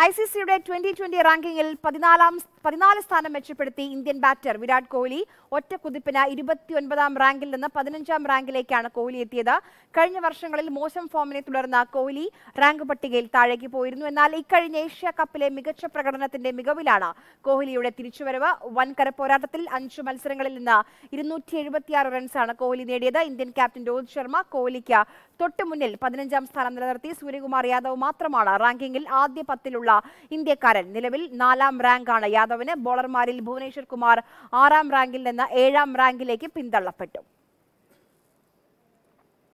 I C സിയുടെ twenty twenty റാങ്കിങ്ങിൽ പതിനാലാം പതിനാല് സ്ഥാനം മെച്ചപ്പെടുത്തി ഇന്ത്യൻ ബാറ്റർ വിരാട് കോഹ്ലി ഒറ്റ കുതിപ്പിന് ഇരുപത്തിയൊൻപതാം റാങ്കിൽ നിന്ന് പതിനഞ്ചാം റാങ്കിലേക്കാണ് കോഹ്ലി എത്തിയത് കഴിഞ്ഞ വർഷങ്ങളിൽ മോശം ഫോമിനെ തുടർന്ന് കോഹ്ലി റാങ്ക് പട്ടികയിൽ താഴേക്ക് പോയിരുന്നു എന്നാൽ ഇക്കഴിഞ്ഞ ഏഷ്യ കപ്പിലെ മികച്ച പ്രകടനത്തിന്റെ മികവിലാണ് കോഹ്ലിയുടെ തിരിച്ചുവരവ് വൻകര പോരാട്ടത്തിൽ അഞ്ച് മത്സരങ്ങളിൽ നിന്ന് ഇരുന്നൂറ്റി എഴുപത്തിയാറ് റൺസാണ് കോഹ്ലി നേടിയത് ഇന്ത്യൻ ക്യാപ്റ്റൻ രോഹിത് ശർമ്മ കോഹ്ലിക്ക് തൊട്ടു മുന്നിൽ പതിനഞ്ചാം സ്ഥാനം നിലനിർത്തി സൂര്യകുമാർ യാദവ് മാത്രമാണ് റാങ്കിങ്ങിൽ ആദ്യ പത്തിലുള്ള ഇന്ത്യക്കാരൻ നിലവിൽ നാലാം റാങ്കാണ് യാദവിന് ബോളർമാരിൽ ഭുവനേശ്വർ കുമാർ ആറാം റാങ്കിൽ നിന്ന് ഏഴാം റാങ്കിലേക്ക് പിന്തള്ളപ്പെട്ടു